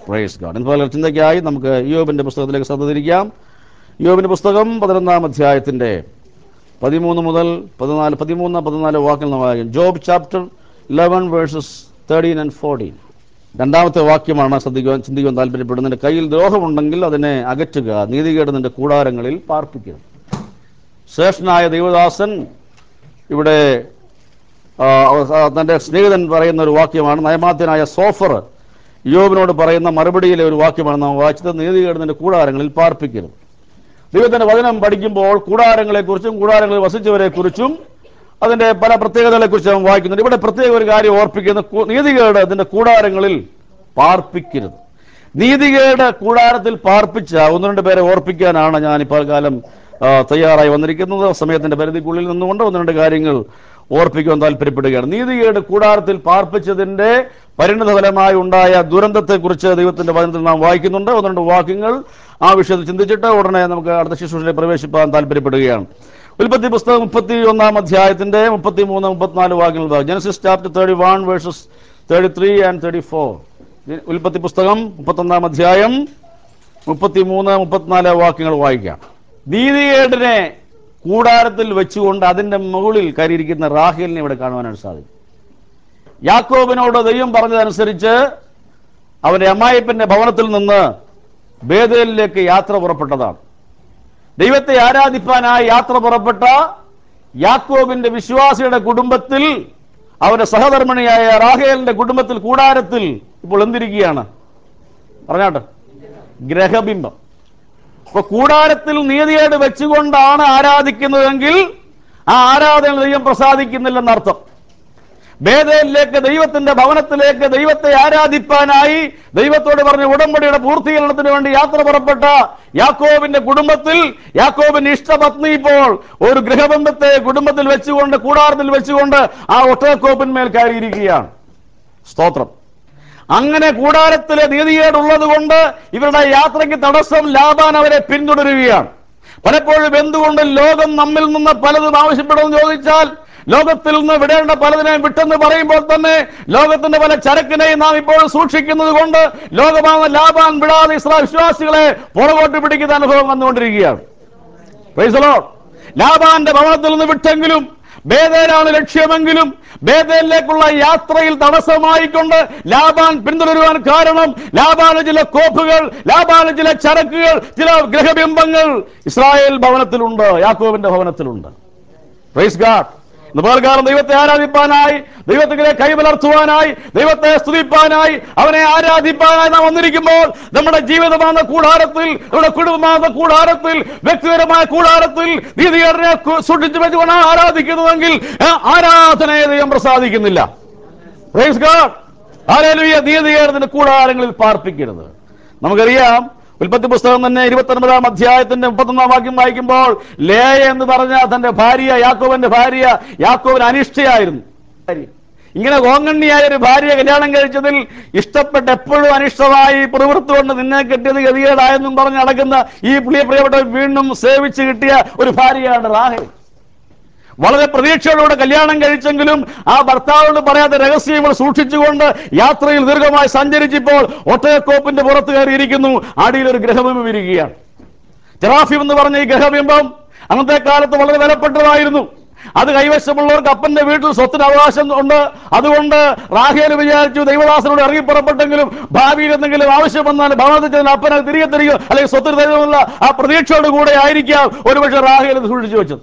Praise God ഇതുപോലെ ചിന്തയ്ക്കായി നമുക്ക് യോബിന്റെ പുസ്തകത്തിലേക്ക് ശ്രദ്ധ തിരിക്കാം യോബിന്റെ പുസ്തകം പതിനൊന്നാം അധ്യായത്തിന്റെ പതിമൂന്ന് മുതൽ പതിനാല് പതിമൂന്ന് പതിനാല് വാക്യങ്ങൾ നമ്മൾ വായിക്കും Job chapter eleven verses thirteen and fourteen രണ്ടാമത്തെ വാക്യമാണ് ശ്രദ്ധിക്കുവാൻ ചിന്തിക്കുവാൻ താല്പര്യപ്പെടുന്നത് നിന്റെ കയ്യിൽ ദ്രോഹമുണ്ടെങ്കിൽ അതിനെ അകറ്റുക നീതികേട് നിന്റെ കൂടാരങ്ങളിൽ പാർപ്പിക്കുക ശ്രേഷ്ഠനായ ദൈവദാസൻ ഇവിടെ ആ, ആ, തന്റെ സ്നേഹിതൻ പറയുന്ന ഒരു വാക്യമാണ് നയമാത്യനായ സോഫർ യോബിനോട് പറയുന്ന മറുപടിയിലെ ഒരു വാക്യമാണ് നാം വായിച്ചത് നീതികേട് നിന്റെ കൂടാരങ്ങളിൽ പാർപ്പിക്കരുത് ദൈവത്തിന്റെ വചനം പഠിക്കുമ്പോൾ കൂടാരങ്ങളെക്കുറിച്ചും കൂടാരങ്ങളിൽ വസിച്ചവരെക്കുറിച്ചും അതിന്റെ പല പ്രത്യേകതകളെക്കുറിച്ച് നാം വായിക്കുന്നുണ്ട് ഇവിടെ പ്രത്യേക ഒരു കാര്യം ഓർപ്പിക്കുന്ന കു- നീതികേട് അതിന്റെ കൂടാരങ്ങളിൽ പാർപ്പിക്കരുത് നീതികേട് കൂടാരത്തിൽ പാർപ്പിച്ച ഒന്ന് രണ്ട് പേരെ ഓർപ്പിക്കാനാണ് ഞാൻ ഇപ്പോൾ കാലം ആ, തയ്യാറായി വന്നിരിക്കുന്നത് സമയത്തിന്റെ പരിധിക്കുള്ളിൽ നിന്നുകൊണ്ട് ഒന്ന് രണ്ട് കാര്യങ്ങൾ ഓർപ്പിക്കുവാൻ താല്പര്യപ്പെടുകയാണ് നീതികേട് കൂടാരത്തിൽ പാർപ്പിച്ചതിന്റെ പരിണതഫലമായി ഉണ്ടായ ദുരന്തത്തെക്കുറിച്ച് ദൈവത്തിന്റെ വചനത്തിൽ നാം വായിക്കുന്നുണ്ട് ഒന്ന് രണ്ട് വാക്യങ്ങൾ ആ വിഷയത്തിൽ ചിന്തിച്ചിട്ട് ഉടനെ നമുക്ക് അടുത്ത ശുശ്രൂഷയിൽ പ്രവേശിപ്പാൻ താല്പര്യപ്പെടുകയാണ് ഉൽപ്പത്തി പുസ്തകം മുപ്പത്തി ഒന്നാം അധ്യായത്തിന്റെ മുപ്പത്തി മൂന്ന് മുപ്പത്തിനാല് വാക്യങ്ങൾ Genesis chapter thirty one verses thirty three and thirty four ഉൽപ്പത്തി പുസ്തകം മുപ്പത്തൊന്നാം അധ്യായം മുപ്പത്തി മൂന്ന് മുപ്പത്തിനാല് വാക്യങ്ങൾ വായിക്കാം നീതികേടിനെ കൂടാരത്തിൽ വെച്ചുകൊണ്ട് അതിന്റെ മുകളിൽ കയറിയിരിക്കുന്ന റാഹേലിനെ ഇവിടെ കാണുവാനായിട്ട് സാധിക്കും യാക്കോബിനോട് ദൈവം പറഞ്ഞതനുസരിച്ച് അവന്റെ അമ്മായിപ്പന്റെ ഭവനത്തിൽ നിന്ന് ബേദേലിലേക്ക് യാത്ര പുറപ്പെട്ടതാണ് ദൈവത്തെ ആരാധിപ്പാനായി യാത്ര പുറപ്പെട്ട യാക്കോബിന്റെ വിശ്വാസിയുടെ കുടുംബത്തിൽ അവന്റെ സഹധർമ്മിണിയായ റാഹേലിന്റെ കുടുംബത്തിൽ കൂടാരത്തിൽ ഇപ്പോൾ എന്തിരിക്കുകയാണ് പറഞ്ഞാട്ടെ ഗ്രഹബിംബം അപ്പൊ കൂടാരത്തിൽ നീതിയേട് വെച്ചുകൊണ്ടാണ് ആരാധിക്കുന്നതെങ്കിൽ ആ ആരാധന ദൈവം പ്രസാദിക്കുന്നില്ലെന്നർത്ഥം ബേദയിലേക്ക് ദൈവത്തിന്റെ ഭവനത്തിലേക്ക് ദൈവത്തെ ആരാധിപ്പാനായി ദൈവത്തോട് പറഞ്ഞ ഉടമ്പടിയുടെ പൂർത്തീകരണത്തിന് വേണ്ടി യാത്ര പുറപ്പെട്ട യാക്കോബിന്റെ കുടുംബത്തിൽ യാക്കോബിന്റെ ഇഷ്ടപത്നി ഇപ്പോൾ ഒരു ഗൃഹബന്ധത്തെ കുടുംബത്തിൽ വെച്ചുകൊണ്ട് കൂടാരത്തിൽ വെച്ചുകൊണ്ട് ആ ഒട്ടകക്കോപ്പിന്മേൽ കയറിയിരിക്കുകയാണ് സ്തോത്രം അങ്ങനെ കൂടാരത്തിലെ നീതികേടുള്ളത് കൊണ്ട് ഇവരുടെ യാത്രയ്ക്ക് തടസ്സം ലാബാൻ അവരെ പിന്തുടരുകയാണ് പലപ്പോഴും എന്തുകൊണ്ട് ലോകം നമ്മിൽ നിന്ന് പലതും ആവശ്യപ്പെടുമെന്ന് ചോദിച്ചാൽ ലോകത്തിൽ നിന്ന് വിടേണ്ട പലതിനെയും വിട്ടെന്ന് പറയുമ്പോൾ തന്നെ ലോകത്തിന്റെ പല ചരക്കിനെയും നാം ഇപ്പോൾ സൂക്ഷിക്കുന്നത് കൊണ്ട് ലോകമാകുന്ന ലാഭാൻ വിടാതെ ഇസ്ലാം വിശ്വാസികളെ പുറകോട്ട് പിടിക്കുന്ന അനുഭവം വന്നുകൊണ്ടിരിക്കുകയാണ് Praise the Lord. ലാബാന്റെ ഭവനത്തിൽ നിന്ന് വിട്ടെങ്കിലും ബേദേലാണ് ലക്ഷ്യമെങ്കിലും ബേദേലിലേക്കുള്ള യാത്രയിൽ തടസ്സമായിക്കൊണ്ട് ലാബാൻ പിന്തുടരുവാൻ കാരണം ലാബാന് ചില കോപ്പുകൾ ലാബാന് ചില ചരക്കുകൾ ചില ഗ്രഹബിംബങ്ങൾ ഇസ്രായേൽ ഭവനത്തിലുണ്ട് യാക്കോബിന്റെ ഭവനത്തിലുണ്ട് പ്രൈസ് ഗാഡ് ഇന്നുപോൽക്കാലം ദൈവത്തെ ആരാധിപ്പാനായി ദൈവത്തിലെ കൈമലർത്തുവാനായി ദൈവത്തെ സ്തുതിപ്പാനായി അവനെ ആരാധിപ്പാനായി നാം വന്നിരിക്കുമ്പോൾ നമ്മുടെ ജീവിതമാകുന്ന കൂടാരത്തിൽ നമ്മുടെ കുടുംബമാകുന്ന കൂടാരത്തിൽ വ്യക്തിപരമായ കൂടാരത്തിൽ നീതികേടനെ കു- സൂക്ഷിച്ചു വെച്ചുകൊണ്ടാണ് ആരാധിക്കുന്നതെങ്കിൽ ആ ആരാധനയെ ദൈവം പ്രസാദിക്കുന്നില്ല പ്രൈസ് ഗാഡ് ഹല്ലേലൂയ നീതികേടത്തിന്റെ കൂടാരങ്ങളിൽ പാർപ്പിക്കരുത് നമുക്കറിയാം ഉൽപ്പത്തി പുസ്തകം തന്നെ ഇരുപത്തൊൻപതാം അധ്യായത്തിന്റെ മുപ്പത്തൊന്നാം വാക്യം വായിക്കുമ്പോൾ ലേയ എന്ന് പറഞ്ഞ തന്റെ ഭാര്യ യാക്കോബന്റെ ഭാര്യ യാക്കോബിന് അനിഷ്ടയായിരുന്നു ഇങ്ങനെ കോങ്കണ്ണിയായ ഒരു ഭാര്യ കല്യാണം കഴിച്ചതിൽ ഇഷ്ടപ്പെട്ട് എപ്പോഴും അനിഷ്ടമായി പ്രവൃത്തി കൊണ്ട് നിന്നെ കെട്ടിയത് ഗതികേടായെന്നും പറഞ്ഞ് നടക്കുന്ന ഈ പ്രിയ പ്രിയപ്പെട്ട വീണ്ടും സേവിച്ച് കിട്ടിയ ഒരു ഭാര്യയാണ് റാഹേൽ വളരെ പ്രതീക്ഷയോടെ കല്യാണം കഴിച്ചെങ്കിലും ആ ഭർത്താവിനോട് പറയാത്ത രഹസ്യങ്ങൾ സൂക്ഷിച്ചുകൊണ്ട് യാത്രയിൽ ദീർഘമായി സഞ്ചരിച്ചപ്പോൾ ഒട്ടയക്കോപ്പിന്റെ പുറത്ത് കയറിയിരിക്കുന്നു അടിയിൽ ഒരു ഗ്രഹബിംബം ഇരിക്കുകയാണ് ജറാഫിം എന്ന് പറഞ്ഞ ഈ ഗ്രഹബിംബം അന്നത്തെ കാലത്ത് വളരെ വിലപ്പെട്ടതായിരുന്നു അത് കൈവശമുള്ളവർക്ക് അപ്പന്റെ വീട്ടിൽ സ്വത്തിന് അവകാശം ഉണ്ട് അതുകൊണ്ട് റാഹേൽ വിചാരിച്ചു ദൈവദാസനോട് ഇറങ്ങി പുറപ്പെട്ടെങ്കിലും ഭാവിയിൽ എന്തെങ്കിലും ആവശ്യം വന്നാൽ ഭവനത്തിൽ ചെന്ന് അപ്പനെ തിരികെ തരിക അല്ലെങ്കിൽ സ്വത്തിന് തരുമെന്നുള്ള ആ പ്രതീക്ഷയോട് കൂടെ ആയിരിക്കാം ഒരുപക്ഷെ റാഹേൽ ഇത് സൂക്ഷിച്ചു വെച്ചത്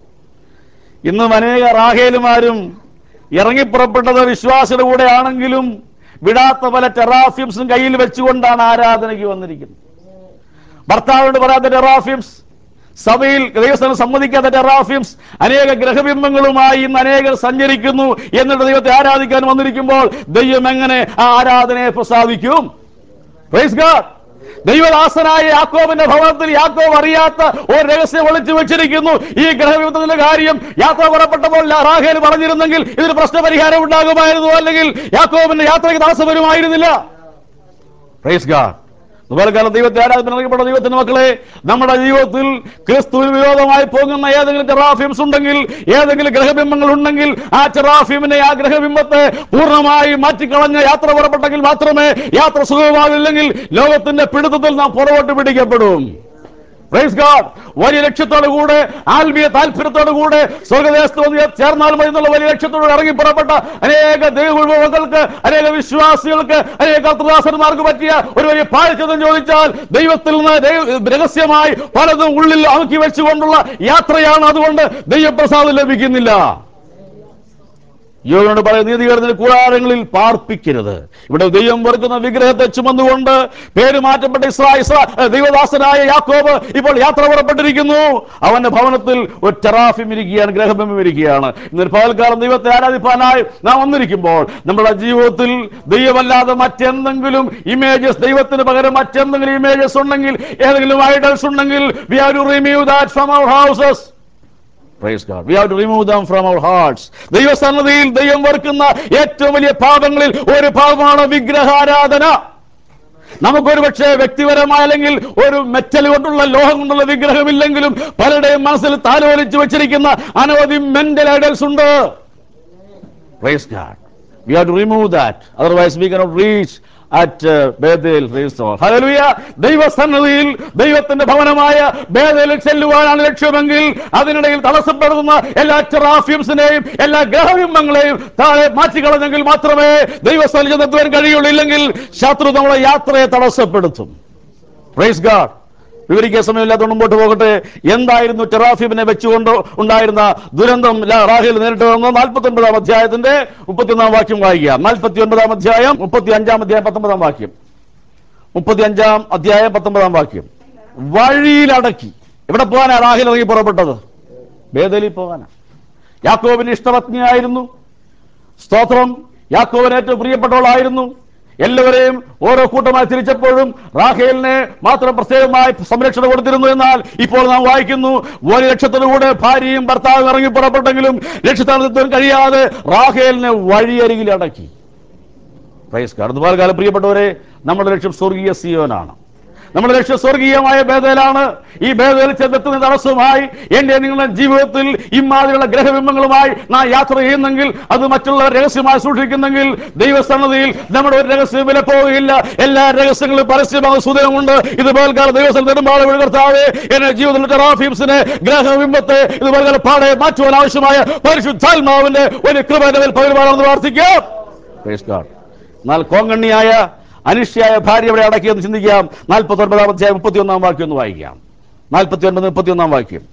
ഇന്നും അനേക റാഹേലുമാരും ഇറങ്ങിപ്പുറപ്പെട്ടത് വിശ്വാസിയുടെ കൂടെ ആണെങ്കിലും വിടാത്ത പല ടെറാഫിംസും കയ്യിൽ വെച്ചുകൊണ്ടാണ് ആരാധനയ്ക്ക് വന്നിരിക്കുന്നത് ഭർത്താവിനോട് പറയാത്ത ടെറാഫിംസ് സഭയിൽ ദൈവസ്ഥാനം സമ്മതിക്കാത്ത ടെറാഫിംസ് അനേക ഗ്രഹബിംബങ്ങളുമായി ഇന്ന് അനേകർ സഞ്ചരിക്കുന്നു എന്നിട്ട് ദൈവത്തെ ആരാധിക്കാൻ വന്നിരിക്കുമ്പോൾ ദൈവം എങ്ങനെ ആ ആരാധനയെ പ്രസാദിക്കും Praise God. ദൈവദാസനായ യാക്കോബിന്റെ ഭവനത്തിൽ യാക്കോബ് അറിയാത്ത ഒരു രഹസ്യം ഒളിച്ചു വെച്ചിരിക്കുന്നു ഈ ഗ്രഹവിപത്തിന്റെ കാര്യം യാത്ര പുറപ്പെട്ടപ്പോൾ റാഹേൽ പറഞ്ഞിരുന്നെങ്കിൽ ഇതിന് പ്രശ്നപരിഹാരം ഉണ്ടാകുമായിരുന്നു അല്ലെങ്കിൽ യാക്കോബിന്റെ യാത്രയ്ക്ക് തടസ്സം വരുമായിരുന്നില്ല പ്രൈസ് ഗാഡ് അതുപോലെ ദൈവത്തെ ആരാധനപ്പെട്ട ദൈവത്തിന്റെ മക്കളെ നമ്മുടെ ജീവിതത്തിൽ ക്രിസ്തുവിന് വിരോധമായി പോകുന്ന ഏതെങ്കിലും ചെറാഫിംസ് ഉണ്ടെങ്കിൽ ഏതെങ്കിലും ഗ്രഹബിംബങ്ങൾ ഉണ്ടെങ്കിൽ ആ ചെറാഫിമിനെ ആ ഗ്രഹബിംബത്തെ പൂർണ്ണമായി മാറ്റിക്കളഞ്ഞ് യാത്ര പുറപ്പെട്ടെങ്കിൽ മാത്രമേ യാത്ര സുഖമാകില്ലെങ്കിൽ ലോകത്തിന്റെ പിടുത്തത്തിൽ നാം പുറകോട്ട് പിടിക്കപ്പെടും Praise God. വലിയ ലക്ഷ്യത്തോടു കൂടെ ആത്മീയ താല്പര്യത്തോടു കൂടെ സ്വർഗദേശത്ത് വന്ന് ചേർന്നാൽ മതി എന്നുള്ള വലിയ ലക്ഷ്യത്തോട് ഇറങ്ങി പുറപ്പെട്ട അനേക ദൈവങ്ങൾക്ക് അനേക വിശ്വാസികൾക്ക് അനേക കർത്തദാസന്മാർക്ക് പറ്റിയ ഒരു വലിയ പാഴ്ചതം ചോദിച്ചാൽ ദൈവത്തിൽ നിന്ന് ദൈവ- രഹസ്യമായി പലതും ഉള്ളിൽ അമുക്കി വെച്ചുകൊണ്ടുള്ള യാത്രയാണ് അതുകൊണ്ട് ദൈവപ്രസാദം ലഭിക്കുന്നില്ല യോഗനോട് പറയുന്ന നീതികേടത്തിന് കൂടാരങ്ങളിൽ പാർപ്പിക്കരുത് ഇവിടെ ദൈവം വെറുക്കുന്ന വിഗ്രഹത്തെ ചുമന്നുകൊണ്ട് പേര് മാറ്റപ്പെട്ട ഇസ്രാ ഇസ്രാ ദൈവദാസനായ യാക്കോബ് ഇപ്പോൾ യാത്ര പുറപ്പെട്ടിരിക്കുന്നു അവന്റെ ഭവനത്തിൽ ഒരു ടെറാഫിം ഇരിക്കുകയാണ് ഗ്രഹബിംബം ഇരിക്കുകയാണ് ഇന്നൊരു പകൽക്കാലം ദൈവത്തെ ആരാധിപ്പാനായി നാം വന്നിരിക്കുമ്പോൾ നമ്മുടെ ജീവിതത്തിൽ ദൈവമല്ലാതെ മറ്റെന്തെങ്കിലും ഇമേജസ് ദൈവത്തിന് പകരം മറ്റെന്തെങ്കിലും ഇമേജസ് ഉണ്ടെങ്കിൽ ഏതെങ്കിലും ഐഡൽസ് ഉണ്ടെങ്കിൽ we have to remove that from our houses Praise God. We have to remove them from our hearts. ദൈവസന്നതിയിൽ ദൈവം വെറുക്കുന്ന ഏറ്റവും വലിയ പാപങ്ങളിൽ ഒരു പാപമാണ് വിഗ്രഹാരാധന നമുക്കൊരു പക്ഷേ വ്യക്തിപരമായ അല്ലെങ്കിൽ ഒരു മെറ്റൽ കൊണ്ടുള്ള ലോഹം കൊണ്ടുള്ള വിഗ്രഹമില്ലെങ്കിലും പലരുടെയും മനസ്സിൽ താലോലിച്ചു വെച്ചിരിക്കുന്ന അനവധി മെന്റൽ ഐഡൽസ് ഉണ്ട് Praise God. We have to remove that. Otherwise, we cannot reach at uh, Bethel. Praise God. Hallelujah. ദൈവസന്നതിയിൽ ദൈവത്തിന്റെ ഭവനമായ ബേദലിൽ ചെല്ലുവാനാണ് ലക്ഷ്യമെങ്കിൽ അതിനിടയിൽ തടസ്സപ്പെടുന്ന എല്ലാ ട്രാഫിംസിനെയും എല്ലാ ഗ്രഹബിംബങ്ങളെയും താഴെ മാറ്റിക്കളഞ്ഞെങ്കിൽ മാത്രമേ ദൈവസ്ഥലം ചെന്നെത്തുവാൻ കഴിയുള്ളൂ ഇല്ലെങ്കിൽ ശത്രു നമ്മളെ യാത്രയെ തടസ്സപ്പെടുത്തും പ്രൈസ് ഗാഡ് വിവരിക്കാൻ സമയമില്ലാത്തതുകൊണ്ട് മുമ്പോട്ട് പോകട്ടെ എന്തായിരുന്നു ടെറാഫിമിനെ വെച്ചുകൊണ്ട് ഉണ്ടായിരുന്ന ദുരന്തം ലാ- റാഹേൽ നേരിട്ട് വന്ന നാൽപ്പത്തി ഒൻപതാം അധ്യായത്തിന്റെ മുപ്പത്തിയൊന്നാം വാക്യം വായിക്കുക നാൽപ്പത്തി ഒൻപതാം അധ്യായം മുപ്പത്തി അഞ്ചാം അധ്യായം പത്തൊമ്പതാം വാക്യം മുപ്പത്തി അഞ്ചാം അധ്യായം പത്തൊമ്പതാം വാക്യം വഴിയിലടക്കി എവിടെ പോകാനാ റാഹിൽ ഇറങ്ങി പുറപ്പെട്ടത് ബേദലിൽ പോകാനാ യാക്കോബിന് ഇഷ്ടപത്നിയായിരുന്നു സ്തോത്രം യാക്കോബിന് ഏറ്റവും പ്രിയപ്പെട്ടവളായിരുന്നു എല്ലാവരെയും ഓരോ കൂട്ടമായി തിരിച്ചപ്പോഴും റാഹേലിനെ മാത്രം പ്രത്യേകമായി സംരക്ഷണം കൊടുത്തിരുന്നു എന്നാൽ ഇപ്പോൾ നാം വായിക്കുന്നു ഒരു ലക്ഷത്തിലൂടെ ഭാര്യയും ഭർത്താവും ഇറങ്ങി പുറപ്പെട്ടെങ്കിലും ലക്ഷ്യസ്ഥാനത്തെത്താൻ കഴിയാതെ റാഹേലിനെ വഴിയരികിൽ അടക്കി പ്രൈസ് കടന്നുപാൽ കാലം പ്രിയപ്പെട്ടവരെ നമ്മുടെ ലക്ഷ്യം സ്വർഗീയ സിയോനാണ് നമ്മുടെ ലക്ഷ്യം സ്വർഗീയമായ ഭേദയിലാണ് ഈ ഭേദയിൽ ചെന്നെത്തുന്ന തടസ്സമായി എന്റെ നിങ്ങളുടെ ജീവിതത്തിൽ ഇമാതിരിയുള്ള ഗ്രഹബിംബങ്ങളുമായി നാം യാത്ര ചെയ്യുന്നെങ്കിൽ അത് മറ്റുള്ള രഹസ്യമായി സൂക്ഷിക്കുന്നെങ്കിൽ ദൈവസന്നതിയിൽ നമ്മുടെ ഒരു രഹസ്യം വില പോവുകയില്ല എല്ലാ രഹസ്യങ്ങളും പരസ്യമായ സുതരമുണ്ട് ഇതുപോലെ ദൈവസ്ഥലം നെടുമ്പാട് വിഴുകർത്താവേ എന്റെ ജീവിതത്തിൽ ടെറാഫീംസിനെ ഗ്രഹബിംബത്തെ ഇതുപോലെ പാടെ മാറ്റുവാൻ ആവശ്യമായ പരിശുദ്ധാത്മാവിന്റെ ഒരു കൃപ പകരുവാണെന്ന് പ്രാർത്ഥിക്കാം Praise God. എന്നാൽ കോങ്കണ്ണിയായ അനിഷ്യായ ഭാര്യ എവിടെ അടക്കിയെന്ന് ചിന്തിക്കാം നാൽപ്പത്തി ഒൻപതാം അധ്യായം മുപ്പത്തി ഒന്നാം വാക്യം ഒന്ന് വായിക്കാം നാൽപ്പത്തി ഒൻപത് മുപ്പത്തി ഒന്നാം വാക്യം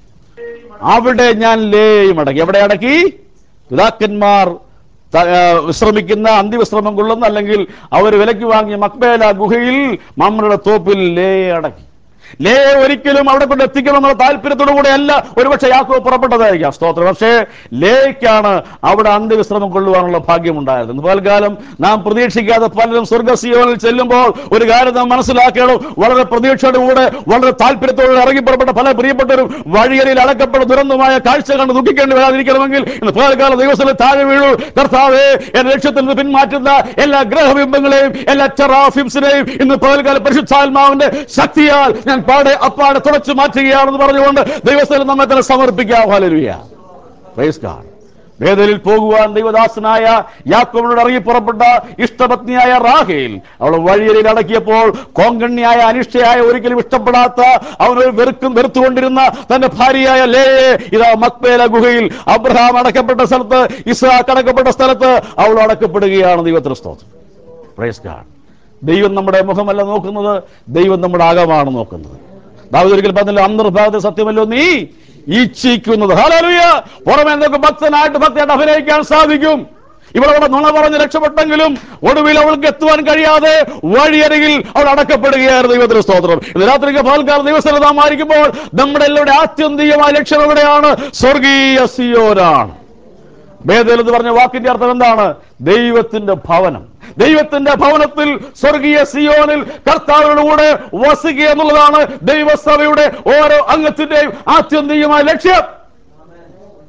അവിടെ ഞാൻ ലേയും അടക്കി എവിടെ അടക്കി പിതാക്കന്മാർ ത- ആ, വിശ്രമിക്കുന്ന അന്തിവിശ്രമം കൊള്ളുന്ന അല്ലെങ്കിൽ അവർ വിലയ്ക്ക് വാങ്ങിയ മക്ബേല ഗുഹയിൽ മമ്മയുടെ തോപ്പിൽ ലേ അടക്കി ലേ ഒരിക്കലും അവിടെ കൊണ്ട് എത്തിക്കണം എന്നുള്ള താല്പര്യത്തോടു കൂടെ അല്ല ഒരുപക്ഷെ യാക്കോ പുറപ്പെട്ടതായിരിക്കാം സ്തോത്രം പക്ഷേ ലേക്കാണ് അവിടെ അന്ത്യവിശ്രമം കൊള്ളുവാനുള്ള ഭാഗ്യമുണ്ടായത് ഇന്ന് കാലം നാം പ്രതീക്ഷിക്കാതെ പലരും സ്വർഗസിയോനിൽ ചെല്ലുമ്പോൾ ഒരു കാര്യം നാം മനസ്സിലാക്കണം വളരെ പ്രതീക്ഷയോടുകൂടെ വളരെ താല്പര്യത്തോടെ ഇറങ്ങി പുറപ്പെട്ട പല പ്രിയപ്പെട്ടവരും വഴിയരിയിൽ അടക്കപ്പെട്ട ദുരന്തമായ കാഴ്ച കണ്ട് ദുഃഖിക്കേണ്ടി വരാതിരിക്കണമെങ്കിൽ ഇന്ന് പകൽക്കാലം ദൈവസ്ഥലം താഴെ വീഴൂ കർത്താവേ എന്റെ ലക്ഷ്യത്തിൽ നിന്ന് പിന്മാറ്റുന്ന എല്ലാ ഗ്രഹബിംബങ്ങളെയും എല്ലാ ചെറാഫിംസിനെയും ഇന്ന് പകൽക്കാലം പരിശുദ്ധാത്മാവിന്റെ ശക്തിയാൽ ഞാൻ പാടെ അപ്പാടെ തുടച്ചു മാറ്റുകയാണെന്ന് പറഞ്ഞുകൊണ്ട് ദൈവസ്ഥലം നമ്മെ തന്നെ സമർപ്പിക്കാം ഹാലരുയ പ്രൈസ് ഗാഡ് വേദലിൽ പോകുവാൻ ദൈവദാസനായ യാക്കോബിനോട് ഇറങ്ങി പുറപ്പെട്ട ഇഷ്ടപത്നിയായ റാഹേൽ അവൾ വഴിയരിയിൽ അടക്കിയപ്പോൾ കോങ്കണ്ണിയായ അനിഷ്ടയായ ഒരിക്കലും ഇഷ്ടപ്പെടാത്ത അവനൊരു വെറുക്കും വെറുത്തുകൊണ്ടിരുന്ന തന്റെ ഭാര്യയായ ലേയെ ഇതാ മക്ബേല ഗുഹയിൽ അബ്രഹാം അടക്കപ്പെട്ട സ്ഥലത്ത് ഇസ്ഹാക്ക് അടക്കപ്പെട്ട സ്ഥലത്ത് അവൾ അടക്കപ്പെടുകയാണ് ദൈവത്തിന് സ്തോത്രം പ്രൈസ് ഗാഡ് ദൈവം നമ്മുടെ മുഖമല്ല നോക്കുന്നത് ദൈവം നമ്മുടെ അകമാണ് നോക്കുന്നത് ദാവീദ് ഒരിക്കൽ പറഞ്ഞല്ലോ അന്തർഭാഗത്ത് സത്യമല്ലോ നീ ഇച്ഛിക്കുന്നത് ഹല്ലേലൂയ പുറമെ എന്തൊക്കെ ഭക്തനായിട്ട് ഭക്തിയായിട്ട് അഭിനയിക്കാൻ സാധിക്കും ഇവളവിടെ നുണ പറഞ്ഞ് രക്ഷപ്പെട്ടെങ്കിലും ഒടുവിൽ അവൾക്ക് എത്തുവാൻ കഴിയാതെ വഴിയരികിൽ അവൾ അടക്കപ്പെടുകയായിരുന്നു ദൈവത്തിന് സ്തോത്രം ഇത് രാത്രിക്ക് പകൽക്കാലം ദിവസമായിരിക്കുമ്പോൾ നമ്മുടെ എല്ലാവരുടെ ആത്യന്തികമായ ലക്ഷ്യം എവിടെയാണ് സ്വർഗീയ സിയോനാണ് ബേദൽ എന്ന് പറഞ്ഞ വാക്കിന്റെ അർത്ഥം എന്താണ് ദൈവത്തിന്റെ ഭവനം ദൈവത്തിന്റെ ഭവനത്തിൽ സ്വർഗീയ സിയോനിൽ കർത്താവിനോടുകൂടെ വസിക്കുക എന്നുള്ളതാണ് ദൈവസഭയുടെ ഓരോ അംഗത്തിന്റെയും ആത്യന്തികമായ ലക്ഷ്യം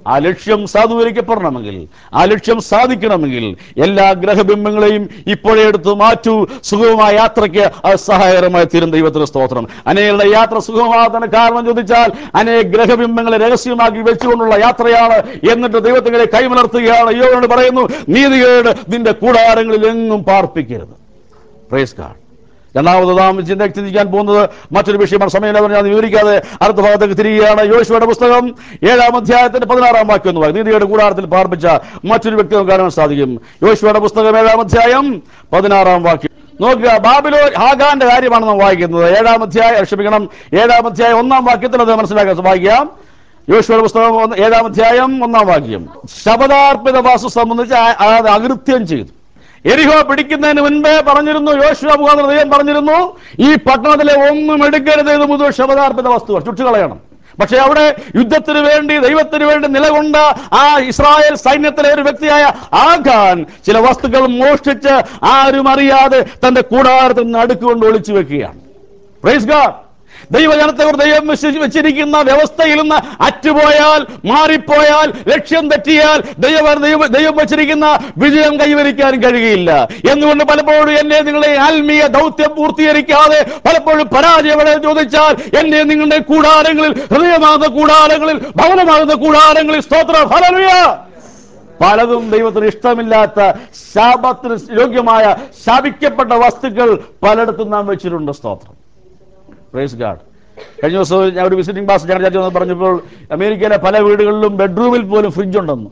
ആ ലക്ഷ്യം സാധൂകരിക്കപ്പെടണമെങ്കിൽ ആ ലക്ഷ്യം സാധിക്കണമെങ്കിൽ എല്ലാ ഗ്രഹബിംബങ്ങളെയും ഇപ്പോഴേ എടുത്ത് മാറ്റൂ സുഗമമായ യാത്രയ്ക്ക് അത് സഹായകരമായി തീരും ദൈവത്തിന് സ്തോത്രം അനേകളുടെ യാത്ര സുഗമമാകാൻ കാരണം ചോദിച്ചാൽ അനേക ഗ്രഹബിംബങ്ങളെ രഹസ്യമാക്കി വെച്ചുകൊണ്ടുള്ള യാത്രയാണ് എന്നിട്ട് ദൈവത്തിനെ കൈമലർത്തുകയാണ് യോനോട് പറയുന്നു നീതികേട് നിന്റെ കൂടാരങ്ങളിൽ എങ്ങും പാർപ്പിക്കരുത് പ്രൈസ് കാർഡ് രണ്ടാമത് നാം ചിന്ത ചിന്തിക്കാൻ പോകുന്നത് മറ്റൊരു വിഷയമാണ് സമയം ഞാൻ വിവരിക്കാതെ അടുത്ത ഭാഗത്തേക്ക് തിരികുകയാണ് യോശുവയുടെ പുസ്തകം ഏഴാം അധ്യായത്തിന്റെ പതിനാറാം വാക്യം എന്ന് പറയും നീതിയുടെ കൂടാരത്തിൽ പാർപ്പിച്ച മറ്റൊരു വ്യക്തി നമുക്ക് കാണാൻ സാധിക്കും യോശുവയുടെ പുസ്തകം ഏഴാം അധ്യായം പതിനാറാം വാക്യം നോക്കുക ബാബിലോ ഹാഗാന്റെ കാര്യമാണ് നാം വായിക്കുന്നത് ഏഴാം അധ്യായം ക്ഷമിക്കണം ഏഴാം അധ്യായം ഒന്നാം വാക്യത്തിൽ അത് മനസ്സിലാക്കാൻ വായിക്കാം യോശുവയുടെ പുസ്തകം ഒന്ന് ഏഴാം അധ്യായം ഒന്നാം വാക്യം ശബദാർപ്പിത വാസു സംബന്ധിച്ച് ആ- അത് അകൃത്യം ചെയ്തു എരിഹോ പിടിക്കുന്നതിന് മുൻപേ പറഞ്ഞിരുന്നു യോശുവ മുഖാന്തരം ദൈവം പറഞ്ഞിരുന്നു ഈ പട്ടണത്തിലെ ഒന്നും എടുക്കരുത് ഇത് മുതൽ ശബദാർപ്പിത വസ്തുക്കൾ ചുട്ടുകളയണം പക്ഷെ അവിടെ യുദ്ധത്തിന് വേണ്ടി ദൈവത്തിന് വേണ്ടി നിലകൊണ്ട ആ ഇസ്രായേൽ സൈന്യത്തിലെ ഒരു വ്യക്തിയായ ആഖാൻ ചില വസ്തുക്കൾ മോഷ്ടിച്ച് ആരും അറിയാതെ തന്റെ കൂടാരത്തിൽ നിന്ന് അടുക്കുകൊണ്ട് ഒളിച്ചു വെക്കുകയാണ് പ്രൈസ് ഗാഡ് ദൈവജനത്തെ കുറിച്ച് ദൈവം വിശ്വസി- വെച്ചിരിക്കുന്ന വ്യവസ്ഥയിൽ നിന്ന് അറ്റുപോയാൽ മാറിപ്പോയാൽ ലക്ഷ്യം തെറ്റിയാൽ ദൈവം ദൈവം ദൈവം വെച്ചിരിക്കുന്ന വിജയം കൈവരിക്കാനും കഴിയുകയില്ല എന്നുകൊണ്ട് പലപ്പോഴും എന്നെ നിങ്ങളെ ആത്മീയ ദൗത്യം പൂർത്തീകരിക്കാതെ പലപ്പോഴും പരാജയപ്പെടാൻ ചോദിച്ചാൽ എന്നെ നിങ്ങളുടെ കൂടാരങ്ങളിൽ ഹൃദയമാകുന്ന കൂടാരങ്ങളിൽ ഭവനമാകുന്ന കൂടാരങ്ങളിൽ സ്തോത്ര ഫലമിയ പലതും ദൈവത്തിന് ഇഷ്ടമില്ലാത്ത ശാപത്തിന് യോഗ്യമായ ശാപിക്കപ്പെട്ട വസ്തുക്കൾ പലയിടത്തും നാം വെച്ചിട്ടുണ്ട് സ്തോത്രം പ്രൈസ് ഗാഡ് കഴിഞ്ഞ ദിവസം ഞാൻ ഒരു വിസിറ്റിംഗ് പാസ് ഞാൻ ചാച്ചി വന്ന് പറഞ്ഞപ്പോൾ അമേരിക്കയിലെ പല വീടുകളിലും ബെഡ്റൂമിൽ പോലും ഫ്രിഡ്ജ് ഉണ്ടെന്ന്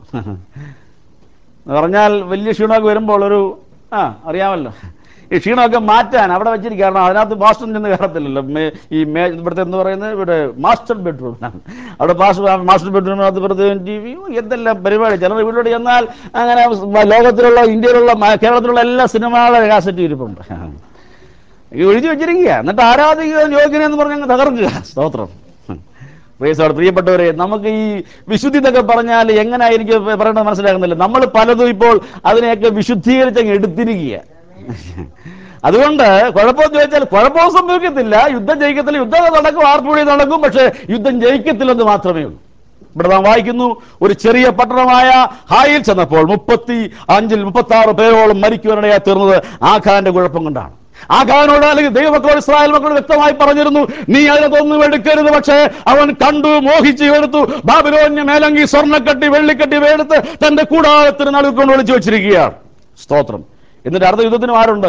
എന്ന് പറഞ്ഞാൽ വലിയ ക്ഷീണമൊക്കെ വരുമ്പോൾ ഒരു ആ അറിയാമല്ലോ ഈ ക്ഷീണമൊക്കെ മാറ്റാൻ അവിടെ വെച്ചിരിക്കും കാരണം അതിനകത്ത് മാസ്റ്റർ ചെന്ന് കയറത്തില്ലല്ലോ മേ- ഈ മേ ഇവിടുത്തെ എന്ന് പറയുന്നത് ഇവിടെ മാസ്റ്റർ ബെഡ്റൂം അവിടെ മാസ്റ്റർ മാസ്റ്റർ ബെഡ്റൂമിനകത്ത് പ്രത്യേകം ടി വി എന്തെല്ലാം പരിപാടി ചിലർ വീട്ടിലോട്ട് ചെന്നാൽ അങ്ങനെ ലോകത്തിലുള്ള ഇന്ത്യയിലുള്ള മ- കേരളത്തിലുള്ള എല്ലാ സിനിമകളുടെ കാസറ്റ് ഇരിപ്പുണ്ട് ഈ ഒഴിച്ചു വെച്ചിരിക്കുക എന്നിട്ട് ആരാധിക്കുക യോഗ്യനെന്ന് പറഞ്ഞ് അങ്ങ് തകർക്കുക സ്തോത്രം പ്രേസോട് പ്രിയപ്പെട്ടവരെ നമുക്ക് ഈ വിശുദ്ധി എന്നൊക്കെ പറഞ്ഞാൽ എങ്ങനെയായിരിക്കും പറയേണ്ടത് മനസ്സിലാകുന്നില്ല നമ്മൾ പലതും ഇപ്പോൾ അതിനെയൊക്കെ വിശുദ്ധീകരിച്ച് അങ്ങ് എടുത്തിരിക്കുക അതുകൊണ്ട് കുഴപ്പമെന്ന് ചോദിച്ചാൽ കുഴപ്പവും സംഭവിക്കത്തില്ല യുദ്ധം ജയിക്കത്തില്ല യുദ്ധം നടക്കും ആർപ്പുഴി നടക്കും പക്ഷേ യുദ്ധം ജയിക്കത്തില്ലെന്ന് മാത്രമേ ഉള്ളൂ ഇവിടെ നാം വായിക്കുന്നു ഒരു ചെറിയ പട്ടണമായ ഹായിൽ ചെന്നപ്പോൾ മുപ്പത്തി അഞ്ചിൽ മുപ്പത്തി ആറ് പേരോളം മരിക്കുവാനിടയായി തീർന്നത് ആഖാന്റെ കുഴപ്പം കൊണ്ടാണ് ആഖാനോട് അല്ലെങ്കിൽ ദൈവമക്കളോട് ഇസ്രായേൽ മക്കളോട് വ്യക്തമായി പറഞ്ഞിരുന്നു നീ അതിനകത്തൊന്നും എടുക്കരുത് പക്ഷേ അവൻ കണ്ടു മോഹിച്ച് എടുത്തു ബാബിലോന്യ മേലങ്കി സ്വർണ്ണക്കട്ടി വെള്ളിക്കട്ടി വേടുത്ത് തന്റെ കൂടാരത്തിന് നടുക്കൊണ്ട് വിളിച്ചു വെച്ചിരിക്കുകയാണ് സ്തോത്രം എന്നിട്ട് അടുത്ത യുദ്ധത്തിനും ആരുണ്ട്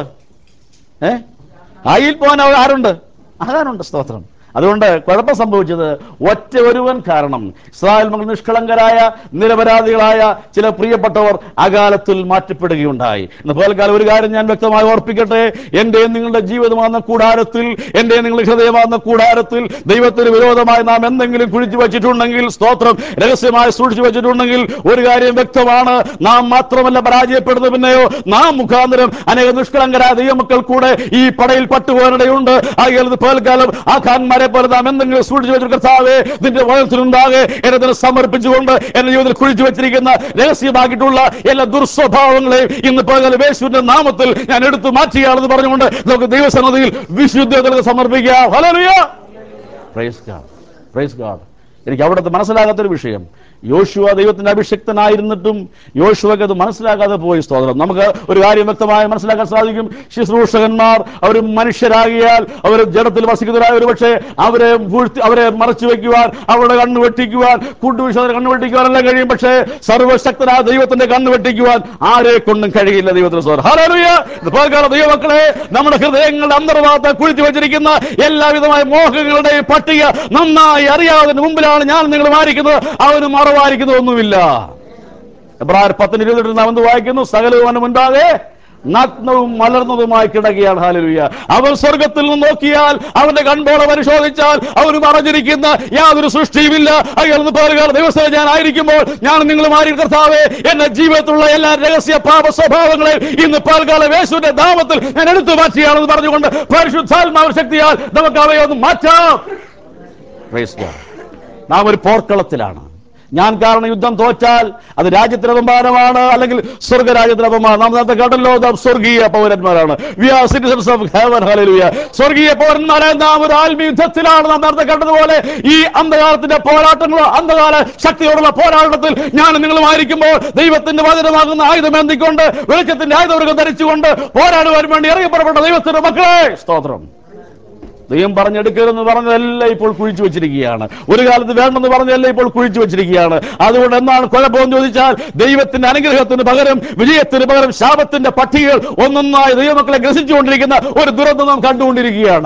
ഏ ആയിൽ പോകാൻ അവ- ആരുണ്ട് ആകാനുണ്ട് സ്തോത്രം അതുകൊണ്ട് കുഴപ്പം സംഭവിച്ചത് ഒറ്റ ഒരുവൻ കാരണം ഇസ്രായേൽ മക്കൾ നിഷ്കളങ്കരായ നിരപരാധികളായ ചില പ്രിയപ്പെട്ടവർ അകാലത്തിൽ മാറ്റപ്പെടുകയുണ്ടായി ഇന്ന് പോൽക്കാലം ഒരു കാര്യം ഞാൻ വ്യക്തമായി ഓർപ്പിക്കട്ടെ എന്റെ നിങ്ങളുടെ ജീവിതമാകുന്ന കൂടാരത്തിൽ എന്റെ നിങ്ങളുടെ ഹൃദയമാകുന്ന കൂടാരത്തിൽ ദൈവത്തിന് വിരോധമായി നാം എന്തെങ്കിലും കുഴിച്ചു വെച്ചിട്ടുണ്ടെങ്കിൽ സ്തോത്രം രഹസ്യമായി സൂക്ഷിച്ചു വെച്ചിട്ടുണ്ടെങ്കിൽ ഒരു കാര്യം വ്യക്തമാണ് നാം മാത്രമല്ല പരാജയപ്പെടുന്നത് പിന്നെയോ നാം മുഖാന്തരം അനേക നിഷ്കളങ്കരായ ദൈവമക്കൾ കൂടെ ഈ പടയിൽ പട്ടുപോകാനിടയുണ്ട് ആകയാൽ ഇത് പകൽക്കാലം ആ ഖാൻമാരെ പോലെ നാം എന്തെങ്കിലും സൂക്ഷിച്ചു വെച്ചു കർത്താവേ നിന്റെ വചനത്തിലുണ്ടാകെ എന്നെ തന്നെ സമർപ്പിച്ചുകൊണ്ട് എന്റെ ജീവിതത്തിൽ കുഴിച്ചു വെച്ചിരിക്കുന്ന രഹസ്യമാക്കിയിട്ടുള്ള എല്ലാ ദുർസ്വഭാവങ്ങളെയും ഇന്ന് പകൽ യേശുവിന്റെ നാമത്തിൽ ഞാൻ എടുത്തു മാറ്റുകയാണെന്ന് പറഞ്ഞുകൊണ്ട് നമുക്ക് ദൈവസന്നതിയിൽ വിശുദ്ധതകൾക്ക് സമർപ്പിക്കാം hallelujah praise God praise God എനിക്ക് അവിടുത്തെ മനസ്സിലാകാത്തൊരു വിഷയം യോശുവ ദൈവത്തിന്റെ അഭിഷിക്തനായിരുന്നിട്ടും യോശുവക്ക് അത് മനസ്സിലാകാതെ പോയി സ്തോത്രം നമുക്ക് ഒരു കാര്യം വ്യക്തമായി മനസ്സിലാക്കാൻ സാധിക്കും ശുശ്രൂഷകന്മാർ അവർ മനുഷ്യരാകിയാൽ അവർ ജഡത്തിൽ വസിക്കുന്നവരായ ഒരു പക്ഷേ അവരെ വീഴ്ത്തി അവരെ മറച്ചു വെക്കുവാൻ അവരുടെ കണ്ണ് വെട്ടിക്കുവാൻ കൂട്ടുവിശ്വാസം കണ്ണ് വെട്ടിക്കുവാൻ എല്ലാം കഴിയും പക്ഷേ സർവശക്തനായ ദൈവത്തിന്റെ കണ്ണ് വെട്ടിക്കുവാൻ ആരെ കൊണ്ടും കഴിയില്ല ദൈവത്തിന് സ്തോത്രം ഹല്ലേലൂയ ഇതുപോലെയുള്ള ദൈവമക്കളെ നമ്മുടെ ഹൃദയങ്ങളുടെ അന്തർഭാഗത്ത് കുഴിച്ചു വെച്ചിരിക്കുന്ന എല്ലാവിധമായ മോഹങ്ങളുടെ പട്ടിക നന്നായി അറിയാവുന്നതിന് മുമ്പിലാണ് ഞാൻ നിങ്ങൾ മാറിക്കുന്നത് അവന് മറവായിരിക്കുന്നത് ഒന്നുമില്ല എബ്രായർ പത്തിന് ഇരുപത്തെട്ട് നാം എന്ത് വായിക്കുന്നു സകലവും അവന് മുൻപാകെ നഗ്നവും മലർന്നതുമായി കിടക്കുകയാണ് ഹാലലുയ അവൻ സ്വർഗത്തിൽ നിന്ന് നോക്കിയാൽ അവന്റെ കൺപോളെ പരിശോധിച്ചാൽ അവന് മറഞ്ഞിരിക്കുന്ന യാതൊരു സൃഷ്ടിയുമില്ല അയാൾ പറയുക ദിവസം ഞാൻ ആയിരിക്കുമ്പോൾ ഞാൻ നിങ്ങൾ മാറി കർത്താവേ എന്റെ ജീവിതത്തിലുള്ള എല്ലാ രഹസ്യ പാപ സ്വഭാവങ്ങളെ ഇന്ന് പാൽക്കാല യേശുവിന്റെ നാമത്തിൽ ഞാൻ എടുത്തു മാറ്റിയാണെന്ന് പറഞ്ഞുകൊണ്ട് പരിശുദ്ധാത്മാവ് ശക്തിയാൽ നമുക്ക് അവയെ ഒന്ന് മാറ്റാം Praise God. നാം ഒരു പോർക്കളത്തിലാണ് ഞാൻ കാരണം യുദ്ധം തോറ്റാൽ അത് രാജ്യത്തിന് അപമാനമാണ് അല്ലെങ്കിൽ സ്വർഗരാജ്യത്തിന് അപമാനം നാം നേരത്തെ കേട്ടല്ലോ നാം സ്വർഗീയ പൗരന്മാരാണ് we are citizens of heaven hallelujah സ്വർഗീയ പൗരന്മാരായ നാം ഒരു ആത്മീയ യുദ്ധത്തിലാണ് നാം നേരത്തെ കണ്ടതുപോലെ ഈ അന്ധകാലത്തിന്റെ പോരാട്ടങ്ങളോ അന്ധകാല ശക്തിയോടുള്ള പോരാട്ടത്തിൽ ഞാൻ നിങ്ങളുമായിരിക്കുമ്പോൾ ദൈവത്തിന്റെ വചനമാകുന്ന ആയുധം എന്തിക്കൊണ്ട് വെളിച്ചത്തിന്റെ ആയുധവർഗം ധരിച്ചുകൊണ്ട് പോരാടുവാൻ വേണ്ടി ഇറങ്ങിപ്പുറപ്പെട്ട ദൈവത്തിന്റെ മക്കളെ സ്തോത്രം ദൈവം പറഞ്ഞെടുക്കരുതെന്ന് പറഞ്ഞതെല്ലാം ഇപ്പോൾ കുഴിച്ചു വെച്ചിരിക്കുകയാണ് ഒരു കാലത്ത് വേണ്ടെന്ന് പറഞ്ഞതെല്ലാം ഇപ്പോൾ കുഴിച്ചു വെച്ചിരിക്കുകയാണ് അതുകൊണ്ട് എന്താണ് കുഴപ്പമെന്ന് ചോദിച്ചാൽ ദൈവത്തിന്റെ അനുഗ്രഹത്തിന് പകരം വിജയത്തിന് പകരം ശാപത്തിന്റെ പട്ടികകൾ ഒന്നൊന്നായി ദൈവമക്കളെ ഗ്രസിച്ചുകൊണ്ടിരിക്കുന്ന ഒരു ദുരന്തം നാം കണ്ടുകൊണ്ടിരിക്കുകയാണ്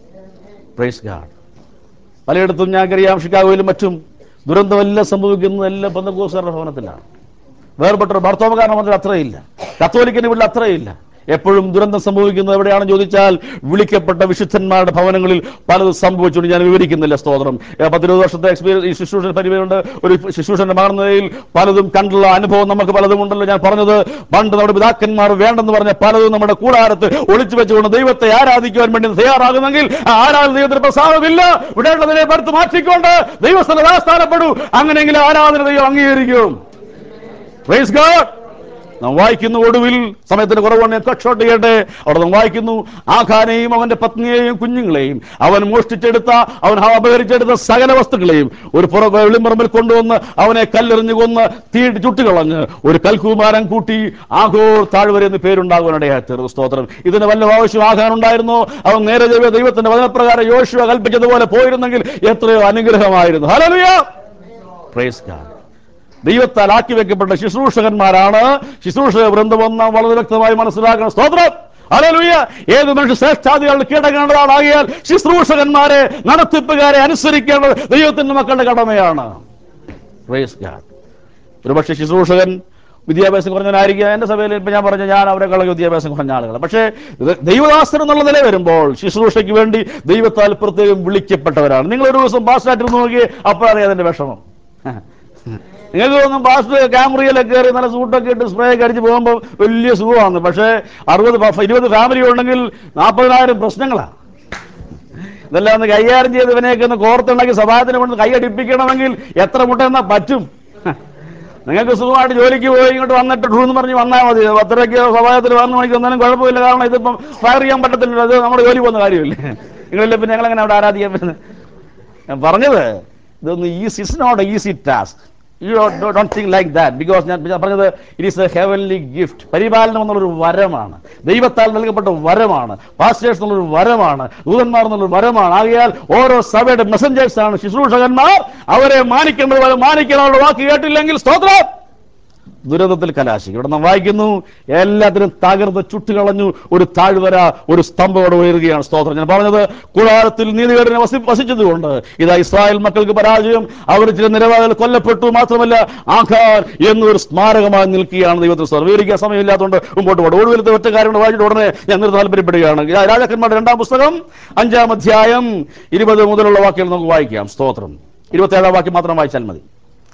പ്രൈസ് ഗാഡ് പലയിടത്തും ഞാനറിയാം ഷിക്കാഗോയിലും മറ്റും ദുരന്തമെല്ലാം സംഭവിക്കുന്നത് എല്ലാം പന്തക്കോസാരുടെ ഭവനത്തിലാണ് വേർപെട്ട ഭർത്താവകാരണം വന്നിട്ട് അത്രയില്ല കത്തോലിക്കന് വീട്ടിൽ അത്രയില്ല എപ്പോഴും ദുരന്തം സംഭവിക്കുന്നത് എവിടെയാണെന്ന് ചോദിച്ചാൽ വിളിക്കപ്പെട്ട വിശുദ്ധന്മാരുടെ ഭവനങ്ങളിൽ പലതും സംഭവിച്ചുകൊണ്ട് ഞാൻ വിവരിക്കുന്നില്ല സ്തോത്രം ഏ, പത്തിരുപത് വർഷത്തെ എക്സ്പീരിയൻസ് ഈ ശുശ്രൂഷ പരിചയമുണ്ട് ഒരു ശുശ്രൂഷന്റെ മാറുന്നതിൽ പലതും കണ്ടുള്ള അനുഭവം നമുക്ക് പലതും ഉണ്ടല്ലോ ഞാൻ പറഞ്ഞത് പണ്ട് നമ്മുടെ പിതാക്കന്മാർ വേണ്ടെന്ന് പറഞ്ഞ പലതും നമ്മുടെ കൂടാരത്ത് ഒളിച്ചു വെച്ചുകൊണ്ട് ദൈവത്തെ ആരാധിക്കുവാൻ വേണ്ടി തയ്യാറാകുമെങ്കിൽ ആ ആരാധന ദൈവത്തിന് പ്രസാദമില്ല വിടേണ്ടതിനെ പടുത്ത് മാറ്റിക്കൊണ്ട് ദൈവസ്ഥല സ്ഥാനപ്പെടൂ അങ്ങനെയെങ്കിലും ആരാധന ദൈവം അംഗീകരിക്കും Praise God. നാം വായിക്കുന്നു ഒടുവിൽ സമയത്തിന് കുറവുണ്ട് ഞാൻ കക്ഷോട്ട് ചെയ്യട്ടെ അവിടെ നാം വായിക്കുന്നു ആഖാനെയും അവന്റെ പത്നിയെയും കുഞ്ഞുങ്ങളെയും അവൻ മോഷ്ടിച്ചെടുത്ത അവൻ അപഹരിച്ചെടുത്ത സകല വസ്തുക്കളെയും ഒരു പുറ വെളിമ്പറമ്പിൽ കൊണ്ടുവന്ന് അവനെ കല്ലെറിഞ്ഞു കൊന്ന് തീയിട്ട് ചുട്ടുകളഞ്ഞ് ഒരു കൽക്കുമാരം കൂട്ടി ആഘോർ താഴ്വര എന്ന് പേരുണ്ടാകുവാനിടയായി തീർന്നു സ്തോത്രം ഇതിന് വല്ല ആവശ്യം ആകാനുണ്ടായിരുന്നോ അവൻ നേരെ ദൈവ- ദൈവത്തിന്റെ വചനപ്രകാരം യോശുവ കൽപ്പിച്ചതുപോലെ പോയിരുന്നെങ്കിൽ എത്രയോ അനുഗ്രഹമായിരുന്നു ഹല്ലേലൂയ പ്രൈസ് ഗാഡ് ദൈവത്താൽ ആക്കി വെക്കപ്പെട്ട ശുശ്രൂഷകന്മാരാണ് ശുശ്രൂഷക വൃന്ദം നാം വളരെ വ്യക്തമായി മനസ്സിലാക്കണം സ്തോത്രം അലലുയ ഏത് മനുഷ്യ ശ്രേഷ്ഠാദികളുടെ കീഴടങ്ങേണ്ടതാണ് ആകിയാൽ ശുശ്രൂഷകന്മാരെ നടത്തിപ്പുകാരെ അനുസരിക്കേണ്ടത് ദൈവത്തിന്റെ മക്കളുടെ കടമയാണ് Praise God. ഒരുപക്ഷെ ശുശ്രൂഷകൻ വിദ്യാഭ്യാസം കുറഞ്ഞവനായിരിക്കുക എന്റെ സഭയിൽ ഇപ്പൊ ഞാൻ പറഞ്ഞ ഞാൻ അവരെക്കാളൊക്കെ വിദ്യാഭ്യാസം കുറഞ്ഞ ആളുകൾ പക്ഷേ ഇത് ദൈവദാസൻ എന്നുള്ള നില വരുമ്പോൾ ശുശ്രൂഷയ്ക്ക് വേണ്ടി ദൈവത്താൽ പ്രത്യേകം വിളിക്കപ്പെട്ടവരാണ് നിങ്ങൾ ഒരു ദിവസം പാസ്റ്റായിട്ട് നോക്കി അപ്പോഴറിയാം അതിന്റെ വിഷമം നിങ്ങൾക്ക് തോന്നും പാസ്റ്റ് ക്യാമറയിലൊക്കെ കയറി നല്ല സൂട്ടൊക്കെ ഇട്ട് സ്പ്രേ ഒക്കെ അടിച്ച് പോകുമ്പോൾ വലിയ സുഖമാണ് പക്ഷേ അറുപത് ഫ- ഇരുപത് ഫാമിലി ഉണ്ടെങ്കിൽ നാൽപ്പതിനായിരം പ്രശ്നങ്ങളാണ് ഇതെല്ലാം ഒന്ന് കൈകാര്യം ചെയ്ത് ഇവനെയൊക്കെ ഒന്ന് കോർത്തുണ്ടാക്കി സഭാത്തിന് കൊണ്ട് കൈയടിപ്പിക്കണമെങ്കിൽ എത്ര മുട്ട എന്നാ പറ്റും നിങ്ങൾക്ക് സുഖമായിട്ട് ജോലിക്ക് പോയി ഇങ്ങോട്ട് വന്നിട്ട് ടൂ എന്ന് പറഞ്ഞ് വന്നാൽ മതി പത്തരയ്ക്ക് സഭായത്തിൽ വന്ന് മണിക്ക് വന്നാലും കുഴപ്പമില്ല കാരണം ഇതിപ്പം ഫയർ ചെയ്യാൻ പറ്റത്തില്ലല്ലോ അത് നമ്മുടെ ജോലി പോകുന്ന കാര്യമില്ലേ നിങ്ങളില്ല പിന്നെ ഞങ്ങളെങ്ങനെ അവിടെ ആരാധിക്കാൻ പറ്റുന്നത് ഞാൻ പറഞ്ഞത് ഇതൊന്ന് easy it's not easy task you don't think like that because ഞാൻ ഞാൻ പറഞ്ഞത് it is a heavenly gift പരിപാലനം എന്നുള്ളൊരു വരമാണ് ദൈവത്താൽ നൽകപ്പെട്ട വരമാണ് പാസ്റ്റേഴ്സ് എന്നുള്ളൊരു വരമാണ് ദൂതന്മാർ എന്നുള്ളൊരു വരമാണ് ആകയാൽ ഓരോ സഭയുടെ മെസ്സഞ്ചേഴ്സ് ആണ് ശുശ്രൂഷകന്മാർ അവരെ മാനിക്കേണ്ടത് പോലെ മാനിക്കാനുള്ള വാക്ക് കേട്ടില്ലെങ്കിൽ സ്തോത്രം ദുരന്തത്തിൽ കലാശി ഇവിടെ നാം വായിക്കുന്നു എല്ലാത്തിനും തകർന്ന് ചുട്ടുകളഞ്ഞു ഒരു താഴ്വര ഒരു സ്തംഭത്തോടെ ഉയരുകയാണ് സ്തോത്രം ഞാൻ പറഞ്ഞത് കൂടാരത്തിൽ നീതികേടിനെ വസി വസിച്ചതുകൊണ്ട് ഇതാ ഇസ്രായേൽ മക്കൾക്ക് പരാജയം അവർ ചില നിരവാദികൾ കൊല്ലപ്പെട്ടു മാത്രമല്ല ആഖാർ എന്നൊരു സ്മാരകമായി നിൽക്കുകയാണ് ദൈവത്തിന് സ്തോത്രം വിവരിക്കാൻ സമയമില്ലാത്തതുകൊണ്ട് മുമ്പോട്ട് പോകണം ഒടുവിലത്തെ ഒറ്റ കാര്യം വായിച്ചിട്ട് ഉടനെ ഞാൻ നിർത്തി താല്പര്യപ്പെടുകയാണ് രാ- രാജാക്കന്മാരുടെ രണ്ടാം പുസ്തകം അഞ്ചാം അധ്യായം ഇരുപത് മുതലുള്ള വാക്യങ്ങൾ നമുക്ക് വായിക്കാം സ്തോത്രം ഇരുപത്തേഴാം വാക്യം മാത്രം വായിച്ചാൽ മതി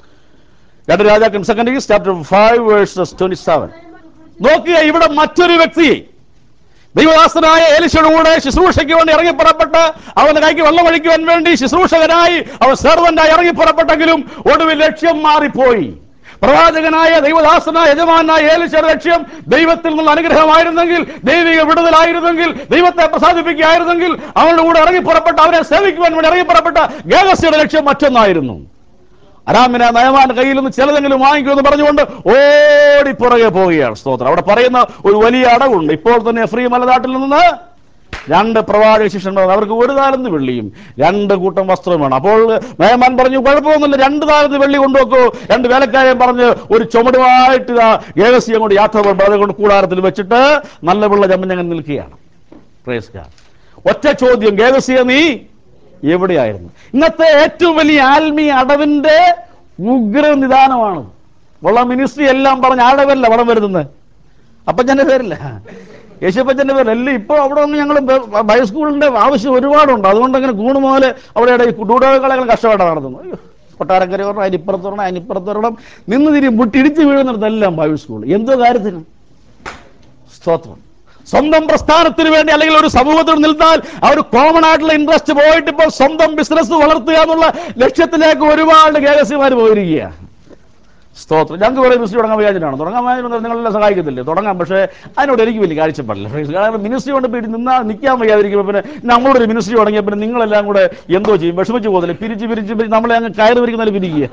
രണ്ട് രാജാക്കൻ second chapter five verses twenty seven നോക്കുക ഇവിടെ മറ്റൊരു വ്യക്തി ദൈവദാസനായ ഏലിശയുടെ കൂടെ ശുശ്രൂഷയ്ക്ക് വേണ്ടി ഇറങ്ങിപ്പുറപ്പെട്ട് അവന്റെ കൈക്ക് വെള്ളം ഒഴിക്കുവാൻ വേണ്ടി ശുശ്രൂഷകനായി അവൻ സെർവന്റായി ഇറങ്ങിപ്പുറപ്പെട്ടെങ്കിലും ഒടുവിൽ ലക്ഷ്യം മാറിപ്പോയി പ്രവാചകനായ ദൈവദാസനായ യജമാനായ ഏലിശയുടെ ലക്ഷ്യം ദൈവത്തിൽ നിന്നുള്ള അനുഗ്രഹമായിരുന്നെങ്കിൽ ദൈവിക വിടുതലായിരുന്നെങ്കിൽ ദൈവത്തെ പ്രസാദിപ്പിക്കുകയായിരുന്നെങ്കിൽ അവരുടെ കൂടെ ഇറങ്ങിപ്പുറപ്പെട്ട് അവരെ സേവിക്കുവാൻ വേണ്ടി ഇറങ്ങിപ്പുറപ്പെട്ട ഗേഗസ്യയുടെ ലക്ഷ്യം മറ്റൊന്നായിരുന്നു അരാമിനെ നയമാന്റെ കയ്യിൽ നിന്ന് ചിലതെങ്കിലും വാങ്ങിക്കുമെന്ന് പറഞ്ഞുകൊണ്ട് ഓടി പുറകെ പോവുകയാണ് സ്തോത്രം അവിടെ പറയുന്ന ഒരു വലിയ അടവുണ്ട് ഇപ്പോൾ തന്നെ ഫ്രീ മലനാട്ടിൽ നിന്ന് രണ്ട് പ്രവാചക ശിഷ്യന്മാർ അവർക്ക് ഒരു താലന്ത് വെള്ളിയും രണ്ട് കൂട്ടം വസ്ത്രവുമാണ് അപ്പോൾ നയമാൻ പറഞ്ഞു കുഴപ്പമൊന്നുമില്ല രണ്ട് താലന്ത് വെള്ളി കൊണ്ടുവെക്കോ രണ്ട് വേലക്കാരെയും പറഞ്ഞ് ഒരു ചുമടുമായിട്ട് ഇതാ ഗേഹസ്യം കൊണ്ട് യാത്ര പോകുമ്പോൾ അതുകൊണ്ട് കൂടാരത്തിൽ വെച്ചിട്ട് നല്ല വെള്ള ചമ്മഞ്ഞങ്ങൻ നിൽക്കുകയാണ് പ്രേസ് ഗാഡ്. ഒറ്റ ചോദ്യം ഗേഹസ്യ നീ എവിടെയായിരുന്നു ഇന്നത്തെ ഏറ്റവും വലിയ ആത്മീയ അടവിന്റെ ഉഗ്ര നിദാനമാണ് ഉള്ള മിനിസ്ട്രി എല്ലാം പറഞ്ഞ് അടവല്ല വളം വരുന്നത് അപ്പച്ചന്റെ പേരില്ല യേശുപ്പച്ചന്റെ പേരില്ല എല്ലാം ഇപ്പോൾ അവിടെ ഒന്ന് ഞങ്ങൾ ബയോസ്കൂളിന്റെ ആവശ്യം ഒരുപാടുണ്ട് അതുകൊണ്ട് അങ്ങനെ കൂണ് പോലെ അവിടെ ഡൂഡോകളെ കഷ്ടപ്പാടാണ് നടത്തുന്നത് അയ്യോ കൊട്ടാരക്കര വരണം അതിനിപ്പുറത്ത് വരണം അതിനിപ്പുറത്ത് വരണം നിന്ന് തിരി മുട്ടിടിച്ച് വീഴുന്നിടത്തെല്ലാം ബയോ സ്കൂൾ എന്തോ കാര്യത്തിന് സ്തോത്രം സ്വന്തം പ്രസ്ഥാനത്തിന് വേണ്ടി അല്ലെങ്കിൽ ഒരു സമൂഹത്തിൽ നിന്നാൽ അവർ കോമൺ ആയിട്ടുള്ള ഇൻട്രസ്റ്റ് പോയിട്ട് ഇപ്പോൾ സ്വന്തം ബിസിനസ് വളർത്തുക എന്നുള്ള ലക്ഷ്യത്തിലേക്ക് ഒരുപാട് കേരളസിമാർ പോയിരിക്കുകയാണ് സ്തോത്രം ഞങ്ങൾക്ക് വേറെ മിനിസ്ട്രി തുടങ്ങാൻ വ്യാജനാണ് തുടങ്ങാൻ വ്യാജനം നിങ്ങളെല്ലാം സഹായിക്കത്തില്ലേ തുടങ്ങാം പക്ഷേ അതിനോട് എനിക്ക് വലിയ കാഴ്ചപ്പാടില്ല ഫ്രണ്ട്സ്. കാരണം മിനിസ്ട്രി കൊണ്ട് പോയിട്ട് നിന്നാ നിൽക്കാൻ വയ്യാതിരിക്കുമ്പോൾ പിന്നെ നമ്മളൊരു മിനിസ്ട്രി തുടങ്ങിയ പിന്നെ നിങ്ങളെല്ലാം കൂടെ എന്തോ ചെയ്യും വിഷമിച്ച് പോകുന്നില്ല പിരിച്ച് പിരിച്ച് പിരിച്ച് നമ്മളെ അങ്ങ് കയറി വരിക്കുന്നതിൽ പിരിക്കുക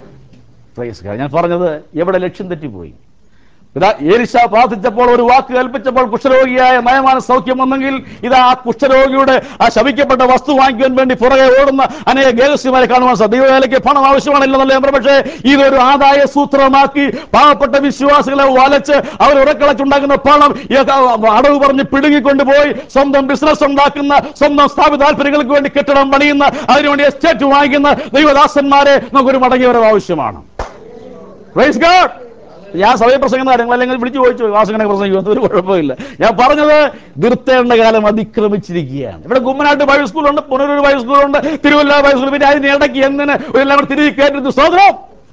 Praise God. ഞാൻ പറഞ്ഞത് എവിടെ ലക്ഷ്യം തെറ്റിപ്പോയി ഇതാ ഏലിശ പ്രാർത്ഥിച്ചപ്പോൾ ഒരു വാക്ക് കൽപ്പിച്ചപ്പോൾ കുഷ്ഠരോഗിയായ നയമാന സൗഖ്യം വന്നെങ്കിൽ ഇതാ ആ കുഷ്ഠരോഗിയുടെ ആ ശവിക്കപ്പെട്ട വസ്തു വാങ്ങിക്കാൻ വേണ്ടി പുറകെ ഓടുന്ന അനേക ഗേഹസ്യമാരെ കാണുവാൻ സാധിക്കും ദൈവവേലയ്ക്ക് പണം ആവശ്യമാണില്ലെന്നല്ല ഞാൻ പറഞ്ഞു. പക്ഷേ ഇതൊരു ആദായ സൂത്രമാക്കി പാവപ്പെട്ട വിശ്വാസികളെ വലച്ച് അവർ ഉറക്കളച്ചുണ്ടാക്കുന്ന പണം ഈ അടവ് പറഞ്ഞ് പിടുങ്ങിക്കൊണ്ടുപോയി സ്വന്തം ബിസിനസ് ഉണ്ടാക്കുന്ന സ്വന്തം സ്ഥാപിത താല്പര്യങ്ങൾക്ക് വേണ്ടി കെട്ടിടം പണിയുന്ന അതിനുവേണ്ടി എസ്റ്റേറ്റ് വാങ്ങിക്കുന്ന ദൈവദാസന്മാരെ നമുക്കൊരു മടങ്ങിവരവ് ആവശ്യമാണ് Praise God. ഞാൻ സഭയിൽ പ്രസംഗിക്കുന്ന കാര്യങ്ങൾ അല്ലെങ്കിൽ വിളിച്ചു ചോദിച്ചു വാസകനെ പ്രസംഗിക്കും ഒരു കുഴപ്പമില്ല ഞാൻ പറഞ്ഞത് നിർത്തേണ്ട കാലം അതിക്രമിച്ചിരിക്കുകയാണ് ഇവിടെ കുമ്മനാട്ട് ബൈബിൾ സ്കൂളുണ്ട് പുനരൂർ ബൈബിൾ സ്കൂളുണ്ട് തിരുവല്ല ബൈബിൾ സ്കൂൾ പിന്നെ അതിന് ഇടയ്ക്ക് എന്തിന് എല്ലാം കൂടെ തിരികെ കയറ്റുന്നു സ്തോത്രം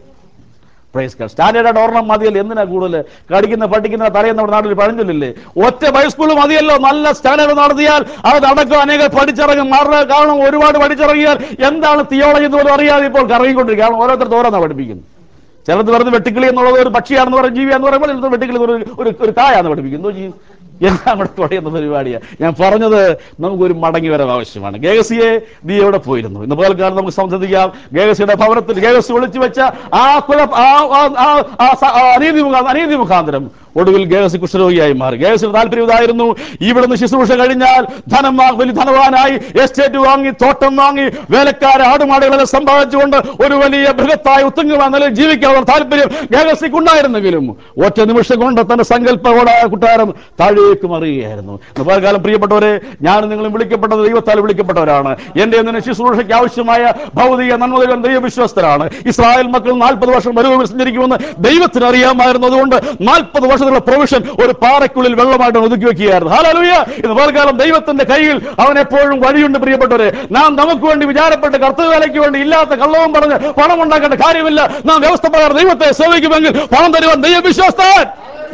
പ്രൈസ് കാർഡ് സ്റ്റാൻഡേർഡ് ഒരെണ്ണം മതിയല്ലോ എന്തിനാ കൂടുതൽ കടിക്കുന്ന പട്ടിക്കുന്ന തലയുന്ന നമ്മുടെ നാട്ടിൽ പഴഞ്ചൊല്ലില്ലേ ഒറ്റ ബൈ സ്കൂൾ മതിയല്ലോ നല്ല സ്റ്റാൻഡേർഡ് നടത്തിയാൽ അത് നടക്കും അനേകം പഠിച്ചിറങ്ങും മാറുക കാരണം ഒരുപാട് പഠിച്ചിറങ്ങിയാൽ എന്താണ് തിയോളജി എന്ന് പോലും അറിയാതെ ഇപ്പോൾ കറങ്ങിക്കൊണ്ടിരിക്കുക കാരണം ഓരോരുത്തർ ഓരോന്നാണ് പഠിപ്പിക്കുന്നത് ചിലത് വെറുതെ വെട്ടിക്കിളി എന്നുള്ളത് ഒരു പക്ഷിയാണെന്ന് പറയും ജീവിയാന്ന് പറയുമ്പോൾ ചിലത് വെട്ടിക്കിളി എന്ന് പറയുന്നത് ഒരു ഒരു കായാന്ന് പഠിപ്പിക്കും എന്തോ ചെയ്യും എല്ലാം കൂടെ തുടയുന്ന പരിപാടിയാണ് ഞാൻ പറഞ്ഞത് നമുക്കൊരു മടങ്ങി വരവ് ആവശ്യമാണ് ഗേഗസിയെ നീ എവിടെ പോയിരുന്നു ഇന്ന് പകൽക്കാലം നമുക്ക് സംസാരിക്കാം ഗേഗസിയുടെ ഭവനത്തിൽ ഗേഗസി ഒളിച്ചു വെച്ച ആ കുഴപ്പ ആ ആ- ആ- ആ സ- ആ അനീതി മുഖാന്തരം അനീതി മുഖാന്തരം ഒടുവിൽ ഗേഗസി കുഷ്ഠരോഗിയായി മാറി ഗേഗസിയുടെ താല്പര്യം ഇതായിരുന്നു ഇവിടുന്ന് ശുശ്രൂഷ കഴിഞ്ഞാൽ ധനം വാ- വലിയ ധനവാനായി എസ്റ്റേറ്റ് വാങ്ങി തോട്ടം വാങ്ങി വേലക്കാരെ ആടുമാടുകളെ സമ്പാദിച്ചുകൊണ്ട് ഒരു വലിയ ബൃഹത്തായ ഉത്തുങ്ങുവാൻ നിലയിൽ ജീവിക്കാനുള്ള താല്പര്യം ഗേഗസിക്ക് ഉണ്ടായിരുന്നെങ്കിലും ഒറ്റ നിമിഷം കൊണ്ട് തന്റെ സങ്കല്പകോടായ കുട്ടാരം താഴേക്ക് മറിയുകയായിരുന്നു കാലം പ്രിയപ്പെട്ടവരെ ഞാനും നിങ്ങളും വിളിക്കപ്പെട്ടത് ദൈവത്താൽ വിളിക്കപ്പെട്ടവരാണ് എന്റെ നിന്നെ ശുശ്രൂഷയ്ക്ക് ആവശ്യമായ ഭൗതിക നന്മകൾ ദൈവവിശ്വസ്തരാണ് ഇസ്രായേൽ മക്കൾ നാൽപ്പത് വർഷം മരുഭൂമിയിൽ സഞ്ചരിക്കുമെന്ന് ദൈവത്തിന് അറിയാമായിരുന്നു അതുകൊണ്ട് നാൽപ്പത് വർഷത്തിലുള്ള പ്രൊവിഷൻ ഒരു പാറയ്ക്കുള്ളിൽ വെള്ളമായിട്ട് ഒതുക്കി വെക്കുകയായിരുന്നു ഹാലൂയ ഇന്ന് വേൽക്കാലം ദൈവത്തിന്റെ കയ്യിൽ അവൻ എപ്പോഴും വഴിയുണ്ട് പ്രിയപ്പെട്ടവരെ നാം നമുക്ക് വേണ്ടി വിചാരപ്പെട്ട് കർത്തവേലയ്ക്ക് വേണ്ടി ഇല്ലാത്ത കള്ളവും പറഞ്ഞ് പണം ഉണ്ടാക്കേണ്ട കാര്യമില്ല നാം വ്യവസ്ഥ പ്രകാരം ദൈവത്തെ സേവിക്കുമെങ്കിൽ പണം തരുവാൻ ദൈവവിശ്വസ്തൻ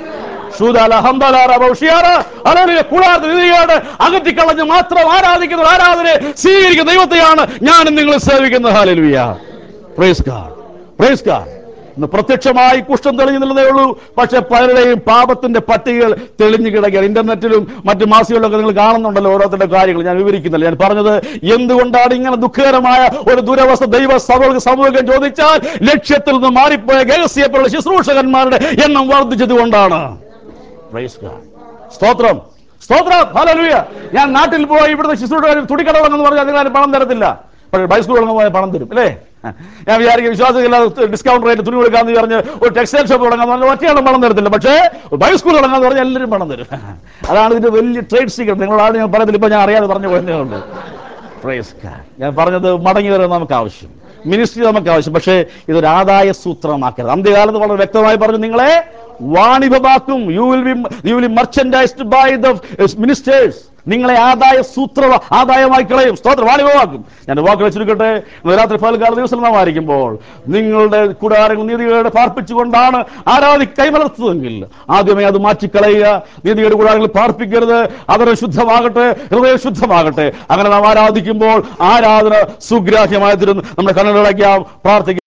ശൂദാല, ഹംദാലാറ, ബൗഷിയാറ, ഹല്ലേലൂയ, കൂടാതെ നിധിയോട് അകറ്റിക്കളഞ്ഞ് മാത്രം ആരാധിക്കുന്ന ഒരു ആരാധനയെ സ്വീകരിക്കുന്ന ദൈവത്തെയാണ് ഞാനും നിങ്ങൾ സേവിക്കുന്നത് hallelujah praise God praise God ഇന്ന് പ്രത്യക്ഷമായി കുഷ്ഠം തെളിഞ്ഞു നിന്നതേ ഉള്ളൂ പക്ഷെ പലരുടെയും പാപത്തിന്റെ പട്ടികകൾ തെളിഞ്ഞു കിടക്കുകയാണ് ഇന്റർനെറ്റിലും മറ്റു മാസികളിലൊക്കെ നിങ്ങൾ കാണുന്നുണ്ടല്ലോ ഓരോരുത്തരുടെ കാര്യങ്ങൾ ഞാൻ വിവരിക്കുന്നില്ല ഞാൻ പറഞ്ഞത് എന്തുകൊണ്ടാണ് ഇങ്ങനെ ദുഃഖകരമായ ഒരു ദുരവസ്ഥ ദൈവ സഭകൾക്ക് സമൂഹം ചോദിച്ചാൽ ലക്ഷ്യത്തിൽ നിന്ന് മാറിപ്പോയ ഗേഹസ്യപ്പോലുള്ള ശുശ്രൂഷകന്മാരുടെ എണ്ണം വർദ്ധിച്ചത് കൊണ്ടാണ് Praise God. സ്തോത്രം സ്തോത്രം ഹല്ലേലൂയ ഞാൻ നാട്ടിൽ പോയി ഇവിടുത്തെ ശുശ്രൂഷകർ തുണിക്കട തുടങ്ങുന്നു പറഞ്ഞാൽ നിങ്ങൾ അതിന് പണം തരത്തില്ല പക്ഷേ ബൈസ്കൂൾ തുടങ്ങുമ്പോൾ പണം തരും അല്ലേ ഞാൻ വിചാരിക്കും വിശ്വാസമില്ലാതെ ഡിസ്കൗണ്ട് റേറ്റ് തുണി കൊടുക്കാന്ന് പറഞ്ഞ് ഒരു ടെക്സ്റ്റൈൽ ഷോപ്പ് തുടങ്ങാന്ന് പറഞ്ഞാൽ ഒറ്റയാളും പണം തരത്തില്ല പക്ഷേ ബൈസ്കൂൾ തുടങ്ങാന്ന് പറഞ്ഞാൽ എല്ലാവരും പണം തരും അതാണ് ഇതിന്റെ വലിയ ട്രേഡ് സീക്രട്ട് നിങ്ങളാണ് ഞാൻ പറയത്തില്ല ഇപ്പൊ ഞാൻ അറിയാതെ പറഞ്ഞു പോയതേ ഉള്ളൂ Praise God. ഞാൻ പറഞ്ഞത് മടങ്ങി വരാൻ നമുക്ക് ആവശ്യം മിനിസ്ട്രി നമുക്ക് ആവശ്യം പക്ഷേ ഇതൊരു ആദായ സൂത്രമാക്കരുത് അന്ത്യകാലത്ത് വളരെ വ്യക്തമായി പറഞ്ഞു നിങ്ങളെ വാണിഭമാക്കും you will be you will merchandised by the ministers നിങ്ങളെ ആദായ സൂത്ര ആദായമായി കളയും സ്തോത്രം വാണിഭമാക്കും ഞാൻ വാക്കുകൾ ചുരുക്കട്ടെ ഇന്ന് രാത്രി പകൽക്കാല ദിവസം നാം ആയിരിക്കുമ്പോൾ നിങ്ങളുടെ കൂടാരങ്ങൾ നീതികളുടെ പാർപ്പിച്ചുകൊണ്ടാണ് ആരാധി കൈമലർത്തുന്നതെങ്കിൽ ആദ്യമേ അത് മാറ്റിക്കളയുക നീതിയുടെ കൂടാരങ്ങൾ പാർപ്പിക്കരുത് അതര ശുദ്ധമാകട്ടെ ഹൃദയ ശുദ്ധമാകട്ടെ അങ്ങനെ നാം ആരാധിക്കുമ്പോൾ ആരാധന സുഗ്രാഹ്യമായി തീരുന്നു നമ്മുടെ കണ്ണുകളടയ്ക്കാം പ്രാർത്ഥിക്കാം